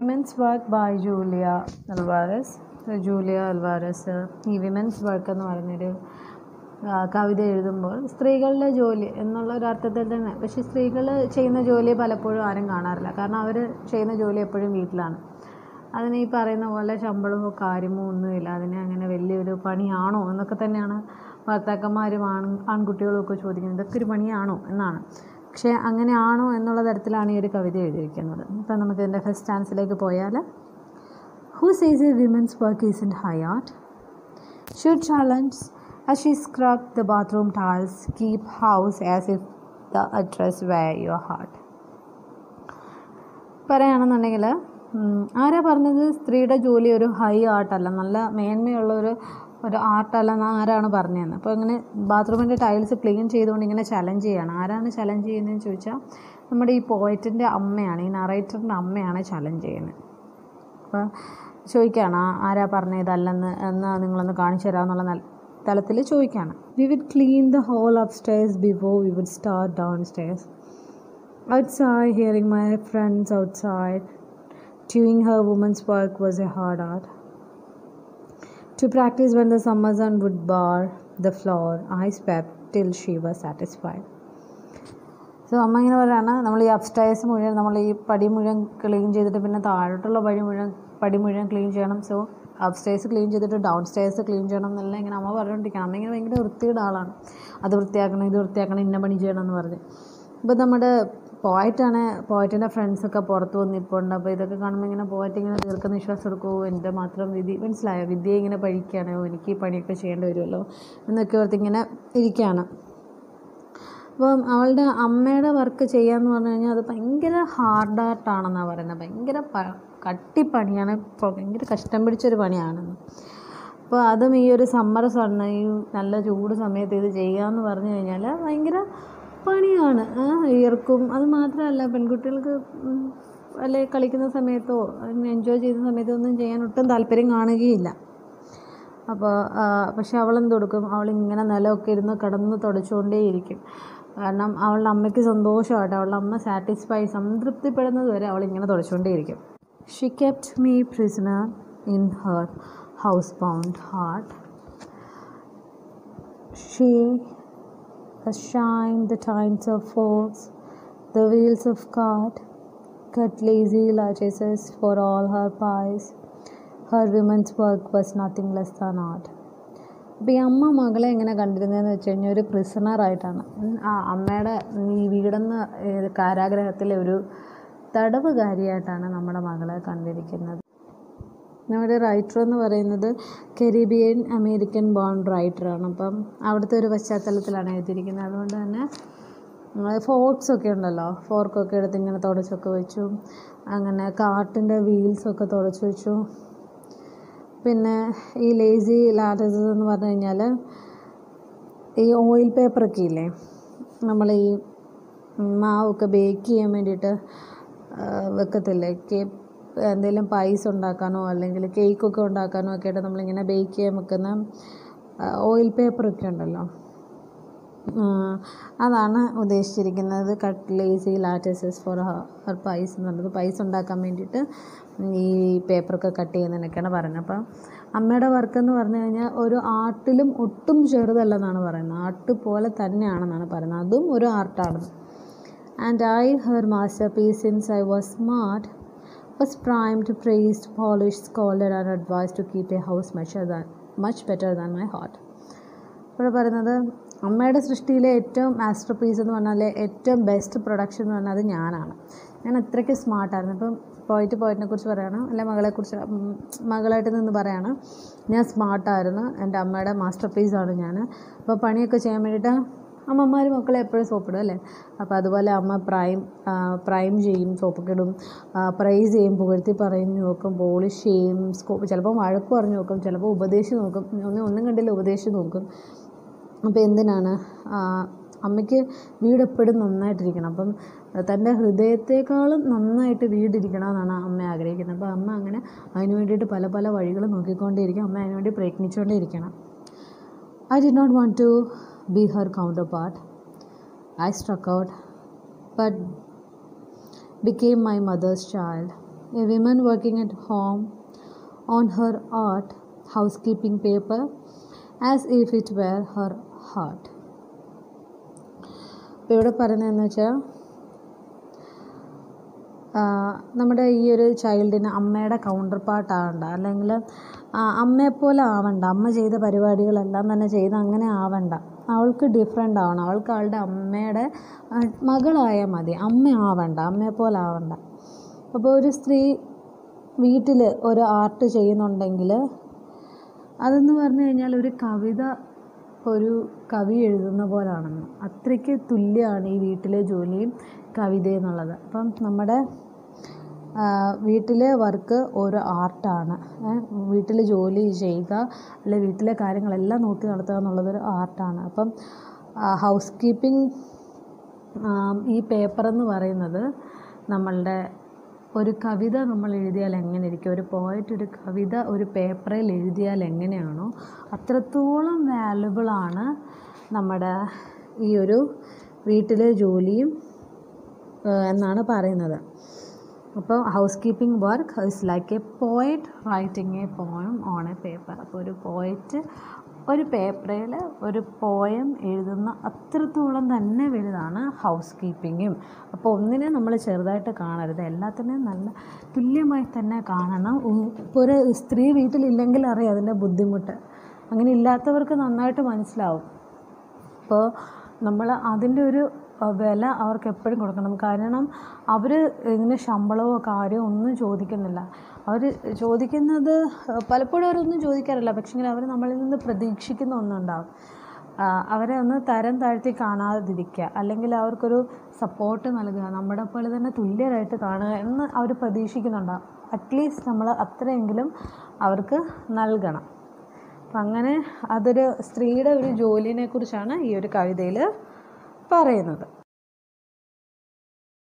Women's work by Julia Alvarez Julia Alvarez ഈ women's work എന്ന് പറഞ്ഞൊരു ആ, കവിത എഴുതുമ്പോൾ സ്ത്രീകളുടെ ജോലി എന്നുള്ള ഒരു അർത്ഥത്തിൽ തന്നെ പക്ഷേ സ്ത്രീകൾ ചെയ്യുന്ന ജോലി പലപ്പോഴും ആരും കാണാറില്ല കാരണം അവർ ചെയ്യുന്ന ജോലി എപ്പോഴും വീട്ടിലാണ് അതിന് ഈ പറയുന്ന പോലെ ശമ്പളമോ കാര്യമോ ഒന്നുമില്ല അതിനെ അങ്ങനെ വലിയൊരു പണിയാണോ എന്നൊക്കെ തന്നെയാണ് ഭർത്താക്കന്മാരും ആൺ ആൺകുട്ടികളും ഒക്കെ ചോദിക്കുന്നത് ഇതൊക്കെ ഒരു പണിയാണോ എന്നാണ് പക്ഷേ അങ്ങനെയാണോ എന്നുള്ള തരത്തിലാണ് ഈ ഒരു കവിത എഴുതിയിരിക്കുന്നത് ഇപ്പം നമുക്ക് ഇതിൻ്റെ ഫസ്റ്റ് ചാൻസിലേക്ക് പോയാൽ who says a women's work is in high art should challenge as she scrubbed the bathroom tiles, keep house as if the address were your heart. പറയുകയാണെന്നുണ്ടെങ്കിൽ ഉം, ആരാ പറഞ്ഞത് സ്ത്രീയുടെ ജോലി ഒരു ഹൈ ആർട്ടല്ല നല്ല മേന്മയുള്ള ഒരു ഒരു ആർട്ടല്ല എന്ന് ആരാണ് പറഞ്ഞതെന്ന് അപ്പോൾ ഇങ്ങനെ ബാത്റൂമിൻ്റെ ടൈൽസ് ക്ലീൻ ചെയ്തുകൊണ്ട് ഇങ്ങനെ ചലഞ്ച് ചെയ്യണം ആരാണ് ചലഞ്ച് ചെയ്യുന്നതെന്ന് ചോദിച്ചാൽ നമ്മുടെ ഈ പോയറ്റിൻ്റെ അമ്മയാണ് ഈ നറേറ്ററിൻ്റെ അമ്മയാണ് ചലഞ്ച് ചെയ്യുന്നത് അപ്പോൾ ചോദിക്കുകയാണ് "ആ- ആരാ പറഞ്ഞത് ഇതല്ലെന്ന് എന്ന് നിങ്ങളൊന്ന് കാണിച്ചു തരാമെന്നുള്ള നൽ- തലത്തിൽ ചോദിക്കുകയാണ് we we'd clean the whole upstairs before we we'd start downstairs outside hearing my friends outside doing her woman's work was a hard art to practice when the summer sun would bar the floor i swept till she was satisfied so അമ്മ ഇങ്ങനെ പറയാണ് നമ്മൾ ഈ upstairs മുഴുവൻ നമ്മൾ ഈ പടി മുഴുവൻ ക്ലീൻ ചെയ്തിട്ട് പിന്നെ താഴോട്ടുള്ള പടി മുഴുവൻ പടി മുഴുവൻ ക്ലീൻ ചെയ്യണം സോ അപ്സ്റ്റേഴ്സ് ക്ലീൻ ചെയ്തിട്ട് ഡൗൺ സ്റ്റേഴ്സ് ക്ലീൻ ചെയ്യണം എന്നെല്ലാം ഇങ്ങനെ അമ്മ പറഞ്ഞുകൊണ്ടിരിക്കണം അമ്മ ഇങ്ങനെ ഭയങ്കര വൃത്തിയുടെ ആളാണ് അത് വൃത്തിയാക്കണം ഇത് വൃത്തിയാക്കണം ഇന്ന പണി ചെയ്യണം എന്ന് പറഞ്ഞ് ഇപ്പോൾ നമ്മുടെ പോയിട്ടാണ് പോയിറ്റിൻ്റെ ഫ്രണ്ട്സൊക്കെ പുറത്ത് വന്നിപ്പോണ്ട് അപ്പോൾ ഇതൊക്കെ കാണുമ്പോൾ ഇങ്ങനെ പോയിട്ട് ഇങ്ങനെ ദീർഘ നിശ്വാസം എടുക്കുമോ എൻ്റെ മാത്രം വിധി മനസ്സിലായോ വിദ്യ ഇങ്ങനെ പഠിക്കുകയാണ് ഓ, എനിക്ക് ഈ പണിയൊക്കെ ചെയ്യേണ്ടി വരുമല്ലോ എന്നൊക്കെ ഓർത്ത് ഇങ്ങനെ ഇരിക്കുകയാണ് അപ്പം അവളുടെ അമ്മയുടെ വർക്ക് ചെയ്യാന്ന് പറഞ്ഞു കഴിഞ്ഞാൽ അത് ഭയങ്കര ഹാർഡ് ആർട്ടാണെന്നാണ് പറയുന്നത് ഭയങ്കര പ കട്ടിപ്പണിയാണ് ഇപ്പോൾ ഭയങ്കര കഷ്ടം പിടിച്ചൊരു പണിയാണെന്ന് അപ്പോൾ അതും ഈ ഒരു സമ്മർ സണ്ണ് ഈ നല്ല ചൂട് സമയത്ത് ഇത് ചെയ്യുക എന്ന് പറഞ്ഞു കഴിഞ്ഞാൽ ഭയങ്കര പണിയാണ് ഈർക്കും അത് മാത്രമല്ല പെൺകുട്ടികൾക്ക് ഉം, അല്ലെ കളിക്കുന്ന സമയത്തോ എൻജോയ് ചെയ്യുന്ന സമയത്തോ ഒന്നും ചെയ്യാൻ ഒട്ടും താല്പര്യം കാണുകയില്ല അപ്പോൾ പക്ഷെ അവളെന്ത് കൊടുക്കും അവളിങ്ങനെ നിലമൊക്കെ ഇരുന്ന് കിടന്ന് തുടച്ചുകൊണ്ടേയിരിക്കും കാരണം അവളുടെ അമ്മയ്ക്ക് സന്തോഷമായിട്ട് അവളുടെ അമ്മ സാറ്റിസ്ഫൈ സംതൃപ്തിപ്പെടുന്നത് വരെ അവളിങ്ങനെ തുടച്ചുകൊണ്ടേയിരിക്കും she kept me prisoner in her housebound heart she has shined the times of force, the wheels of cart, cut lazy lattices for all her pies. Her women's work was nothing less than art. അപ്പോൾ ഈ അമ്മ മകളെ എങ്ങനെ കണ്ടിരുന്നതെന്ന് വെച്ച് കഴിഞ്ഞാൽ ഒരു പ്രിസണറായിട്ടാണ് ആ അമ്മയുടെ ഈ വീടെന്ന ഏത് കാരാഗ്രഹത്തിലെ ഒരു തടവുകാരിയായിട്ടാണ് നമ്മുടെ മകളെ കണ്ടിരിക്കുന്നത് നമ്മുടെ റൈറ്റർ എന്ന് പറയുന്നത് കരീബിയൻ അമേരിക്കൻ ബോൺ റൈറ്ററാണ് അപ്പം അവിടുത്തെ ഒരു പശ്ചാത്തലത്തിലാണ് എഴുതിയിരിക്കുന്നത് അതുകൊണ്ട് തന്നെ ഫോർക്സ് ഒക്കെ ഉണ്ടല്ലോ ഫോർക്കൊക്കെ എടുത്ത് ഇങ്ങനെ തുടച്ചൊക്കെ വെച്ചു അങ്ങനെ കാട്ടിൻ്റെ വീൽസൊക്കെ തുടച്ച് വെച്ചു പിന്നെ ഈ ലേസി ലാറ്റസസ് എന്ന് പറഞ്ഞു കഴിഞ്ഞാൽ ഈ ഓയിൽ പേപ്പറൊക്കെ ഇല്ലേ നമ്മൾ ഈ മാവൊക്കെ ബേക്ക് ചെയ്യാൻ വേണ്ടിയിട്ട് ആ, വെക്കത്തില്ലേ കേ എന്തെങ്കിലും പൈസ് ഉണ്ടാക്കാനോ അല്ലെങ്കിൽ കേക്കൊക്കെ ഉണ്ടാക്കാനോ ഒക്കെ ആയിട്ട് നമ്മളിങ്ങനെ ബേക്ക് ചെയ്യാൻ വെക്കുന്ന ഓയിൽ പേപ്പറൊക്കെ ഉണ്ടല്ലോ ആ, അതാണ് ഉദ്ദേശിച്ചിരിക്കുന്നത് cut lacy lattices for her pies എന്നുള്ളത് പൈസ ഉണ്ടാക്കാൻ വേണ്ടിയിട്ട് ഈ പേപ്പറൊക്കെ കട്ട് ചെയ്യുന്നതിനൊക്കെയാണ് പറയുന്നത് അപ്പം അമ്മയുടെ വർക്ക് എന്ന് പറഞ്ഞു കഴിഞ്ഞാൽ ഒരു ആർട്ടിലും ഒട്ടും ചെറുതല്ലെന്നാണ് പറയുന്നത് ആർട്ട് പോലെ തന്നെയാണെന്നാണ് പറയുന്നത് അതും ഒരു ആർട്ടാണ് and I, her masterpiece since I was smart, was primed, praised, polished, scolded, and advised to keep a house much, than, much better than my heart. ഇവിടെ പറയുന്നത് അമ്മയുടെ സൃഷ്ടിയിലെ ഏറ്റവും മാസ്റ്റർ പീസ് എന്ന് പറഞ്ഞാൽ ഏറ്റവും ബെസ്റ്റ് പ്രൊഡക്ഷൻ എന്ന് പറഞ്ഞാൽ അത് ഞാനാണ് ഞാൻ അത്രയ്ക്ക് സ്മാർട്ടായിരുന്നു ഇപ്പം പോയിട്ട് പോയിട്ടിനെ കുറിച്ച് പറയണം അല്ലെ മകളെക്കുറിച്ച് ഉം, മകളായിട്ട് നിന്ന് പറയാണ് ഞാൻ സ്മാർട്ടായിരുന്നു എൻ്റെ അമ്മയുടെ മാസ്റ്റർ പീസാണ് ഞാൻ അപ്പോൾ പണിയൊക്കെ ചെയ്യാൻ വേണ്ടിയിട്ട് അമ്മമാർ മക്കളെ എപ്പോഴും സോപ്പിടും അല്ലേ അപ്പോൾ അതുപോലെ അമ്മ പ്രൈം ആ, പ്രൈം ചെയ്യും സോപ്പൊക്കെ ഇടും പ്രൈസ് ചെയ്യും പുകഴ്ത്തി പറഞ്ഞു നോക്കും പോളിഷ് ചെയ്യും സ്കോപ്പ് ചിലപ്പോൾ വഴക്ക് പറഞ്ഞു നോക്കും ചിലപ്പോൾ ഉപദേശിച്ച് നോക്കും ഒന്നും ഒന്നും കണ്ടില്ല ഉപദേശിച്ച് നോക്കും അപ്പോൾ എന്തിനാണ് ആ, അമ്മയ്ക്ക് വീട് എപ്പോഴും നന്നായിട്ടിരിക്കണം അപ്പം തൻ്റെ ഹൃദയത്തെക്കാളും നന്നായിട്ട് വീടിരിക്കണം എന്നാണ് അമ്മ ആഗ്രഹിക്കുന്നത് അപ്പോൾ അമ്മ അങ്ങനെ അതിന് വേണ്ടിയിട്ട് പല പല വഴികൾ നോക്കിക്കൊണ്ടേയിരിക്കും അമ്മ അതിന് വേണ്ടി പ്രയത്നിച്ചുകൊണ്ടേയിരിക്കണം I did not want to be her counterpart. I struck out, but became my mother's child. A women working at home on her art housekeeping paper as if it were her heart ഇപ്പോൾ ഇവിടെ പറയുന്നതെന്ന് വെച്ചാൽ നമ്മുടെ ഈ ഒരു ചൈൽഡിന് അമ്മയുടെ counter part ആവണ്ട അല്ലെങ്കിൽ അമ്മയെപ്പോലെ ആവണ്ട അമ്മ ചെയ്ത പരിപാടികളെല്ലാം തന്നെ ചെയ്ത് അങ്ങനെ ആവണ്ട അവൾക്ക് ഡിഫറെൻ്റ് ആവണം അവൾക്ക് അവളുടെ അമ്മയുടെ മകളായാൽ മതി അമ്മ ആവണ്ട അമ്മയെപ്പോലെ ആവണ്ട അപ്പോൾ ഒരു സ്ത്രീ വീട്ടിൽ ഒരു ആർട്ട് ചെയ്യുന്നുണ്ടെങ്കിൽ അതെന്ന് പറഞ്ഞു കഴിഞ്ഞാൽ ഒരു കവിത ഒരു കവി എഴുതുന്ന പോലാണെന്ന് അത്രയ്ക്ക് തുല്യമാണ് ഈ വീട്ടിലെ ജോലിയും കവിത എന്നുള്ളത് അപ്പം നമ്മുടെ വീട്ടിലെ വർക്ക് ഒരു ആർട്ടാണ് വീട്ടിൽ ജോലി ചെയ്യുക അല്ലെ വീട്ടിലെ കാര്യങ്ങളെല്ലാം നോക്കി നടത്തുക എന്നുള്ളതൊരു ആർട്ടാണ് അപ്പം ഹൗസ് കീപ്പിംഗ് ഈ പേപ്പർ എന്ന് പറയുന്നത് നമ്മളുടെ ഒരു കവിത നമ്മൾ എഴുതിയാൽ എങ്ങനെ ഇരിക്കും ഒരു പോയറ്റ് ഒരു കവിത ഒരു പേപ്പറിൽ എഴുതിയാൽ എങ്ങനെയാണോ അത്രത്തോളം വാല്യുബിളാണ് നമ്മുടെ ഈ ഒരു വീട്ടിലെ ജോലിയും എന്നാണ് പറയുന്നത് അപ്പോൾ housekeeping work is like a poet writing a poem on a paper അപ്പോൾ ഒരു പോയറ്റ് ഒരു പേപ്പറിൽ ഒരു പോയം എഴുതുന്ന അത്രത്തോളം തന്നെ വലുതാണ് ഹൗസ് കീപ്പിങ്ങും അപ്പോൾ ഒന്നിനെ നമ്മൾ ചെറുതായിട്ട് കാണരുത് എല്ലാത്തിനെയും നല്ല തുല്യമായി തന്നെ കാണണം ഇപ്പോൾ ഒരു സ്ത്രീ വീട്ടിലില്ലെങ്കിൽ അറിയാം അതിൻ്റെ ബുദ്ധിമുട്ട് അങ്ങനെ ഇല്ലാത്തവർക്ക് നന്നായിട്ട് മനസ്സിലാവും അപ്പോൾ നമ്മൾ അതിൻ്റെ ഒരു വില അവർക്ക് എപ്പോഴും കൊടുക്കണം കാരണം അവർ ഇതിന് ശമ്പളമോ കാര്യമോ ഒന്നും ചോദിക്കുന്നില്ല അവർ ചോദിക്കുന്നത് പലപ്പോഴും അവരൊന്നും ചോദിക്കാറില്ല പക്ഷേങ്കിൽ അവർ നമ്മളിൽ നിന്ന് പ്രതീക്ഷിക്കുന്ന ഒന്നുണ്ടാവും അവരെ ഒന്ന് തരം താഴ്ത്തി കാണാതിരിക്കുക അല്ലെങ്കിൽ അവർക്കൊരു സപ്പോർട്ട് നൽകുക നമ്മുടെ പോലെ തന്നെ തുല്യരായിട്ട് കാണുക എന്ന് അവർ പ്രതീക്ഷിക്കുന്നുണ്ടാവും അറ്റ്ലീസ്റ്റ് നമ്മൾ അത്രയെങ്കിലും അവർക്ക് നൽകണം അപ്പം അങ്ങനെ അതൊരു സ്ത്രീയുടെ ഒരു ജോലിനെ കുറിച്ചാണ് ഈ ഒരു കവിതയിൽ പറയുന്നത്